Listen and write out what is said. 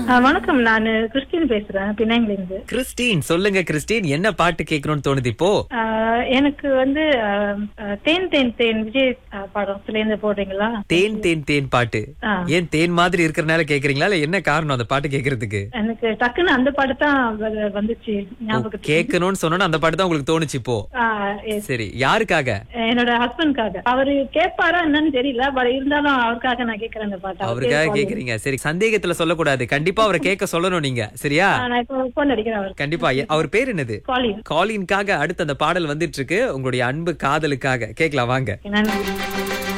ஆ, வணக்கம் நான் கிறிஸ்டின் பேசுறேன் பினாங்கில இருந்து கிறிஸ்டின் சொல்லுங்க கிறிஸ்டின் என்ன பாட்டு கேட்கணும்னு தோணுது இப்போ ஆ, எனக்கு வந்து ஆ, ஆ, தேன் தேன் தேன் விஜய் ஆ, படத்துல இருந்து போடுறீங்களா தேன் தேன் தேன் பாட்டு ஆ. ஏன் தேன் மாதிரி இருக்கறனால கேக்குறீங்களா இல்ல என்ன காரணம் அந்த பாட்டு கேக்குறதுக்கு எனக்கு டக்குன்னு அந்த பாட்டு தான் வ- வந்துச்சு ஞாபகத்துக்கு கேட்கணும்னு சொன்னோன்னா அந்த பாட்டு தான் உங்களுக்கு தோணுச்சு இப்போ ஆ, yes. சரி யாருக்காக என்னோட ஹஸ்பண்ட்காக அவரு கேட்பாரா என்னன்னு தெரியல பட் இருந்தாலும் அவருக்காக நான் கேக்குறேன் அந்த பாட்டு அவர் அவருக்காக கேட்பாரு. கேக்குறீங்க சரி சந்தேகத்துல சொல்லக்கூடாது கண்டிப்பா அவரை கேட்க சொல்லணும் நீங்க சரியா ஆ, நான் இப்போ போன் அடிக்கிறேன் அவருக்கு கண்டிப்பா எ- அவர் பேர் என்னது காலிங் காலின்காக அடுத்து அந்த பாடல் வந்துட்டு இருக்கு உங்களுடைய அன்பு காதலுக்காக கேக்கலாம் வாங்க நன்றி